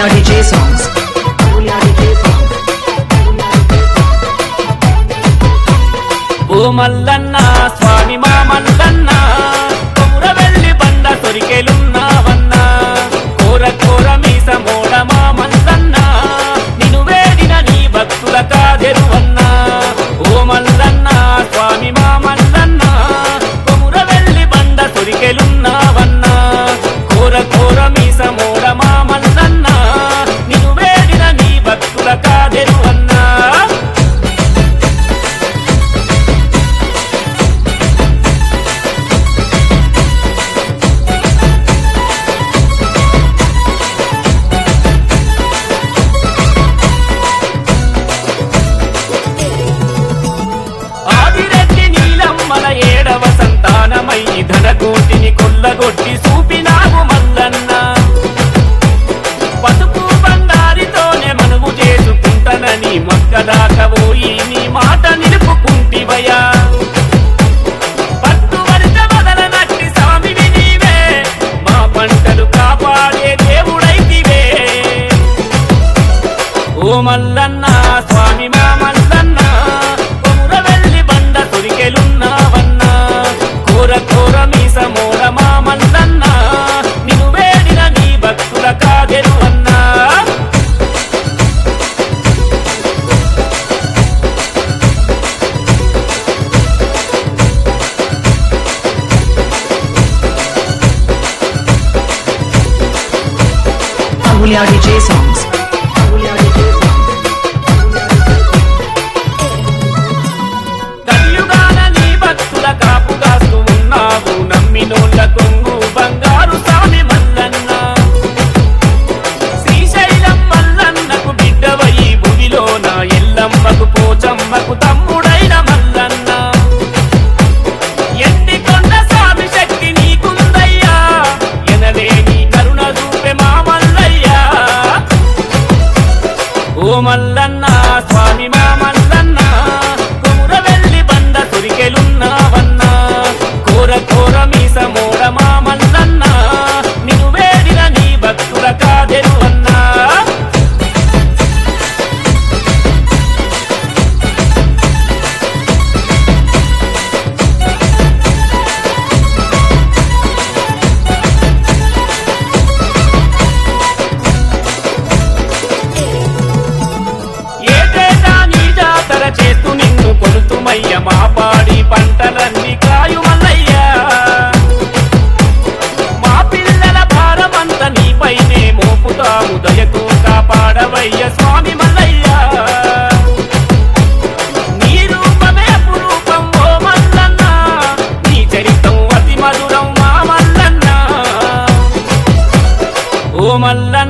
Amulya DJ songs. Amulya DJ songs. ఓ మల్లన్న స్వామి మా మల్లన్న కొముర వెళ్ళి బండ సొరికెలున్నావన్నా కోర కోర మీస మోడ మా మల్లన్న నిన్ను వేడిన నీ భక్తుల కాదెరువన్నా ఓ మల్లన్న స్వామి మా మల్లన్న కొముర వెళ్ళి బండ సొరికెలున్నావన్నా కోర కోర మీస మోడ మా మల్లన్న నిన్ను వేడిన నీ భక్తుల కాదెరువన్నా ఆదిరెడ్డి నీలమ్మల ఏడవ సంతానమై ధనకోటిని కొల్లగొట్టి చూపినావు మల్లన్న పసుపు బంగారితోనే మనువు చేసుకుంటనని మొక్కదాకపోయి నీ మాట నిలుపుకుంటివయా పట్టు వరిత వదలనట్టి స్వామివి నీవే మా పంటలు కాపాడే దేవుడైతివే ఓ మల్లన్న స్వామి మా మల్లన్న కొముర వెళ్ళి బండ తొరికెలున్నావన్నా కోర కోర మీస మోడ మా మల్లన్న నిన్ను వేడిన నీ భక్తుల కాదెరు అన్నా Amulya DJ songs. Amulya DJ songs. కలియుగాన నీ భక్తుల కాపు కాస్తూ ఉన్నావు నమ్మినోళ్ళ కొంగు బంగారు స్వామి మల్లన్న శ్రీశైలం మల్లన్నకు బిడ్డవయి భూమిలోన ఎల్లమ్మకు పోచమ్మకు తమ్ముడైన మల్లన్న ఎండి కొండ స్వామి శక్తి నీకుందయ్యా ఎనలేని కరుణ చూపే మా మల్లయ్యా ఓ మల్లన్న స్వామి మా మల్లన్న కొముర వెళ్ళి బండ సురికెలున్నావన్నా కోర కోర మీస మోడ మా మల్లన్న నిన్ను వేడిన నీ భక్తుల కాదెరు అన్నా ఏటేటా నీ జాతర చేస్తూ నిన్ను కొలుతుమయ్య మా పాడి పంటలన్నీ కాయుమల్లయ్యా మా పిల్లల భారమంత నీపైనే మోపుతాము దయతో కాపాడవయ్య స్వామి మల్లయ్యా నీ రూపమే అపురూపం ఓ మల్లన్న నీ చరితం అతి మధురం మా మల్లన్న ఓ మల్లన్న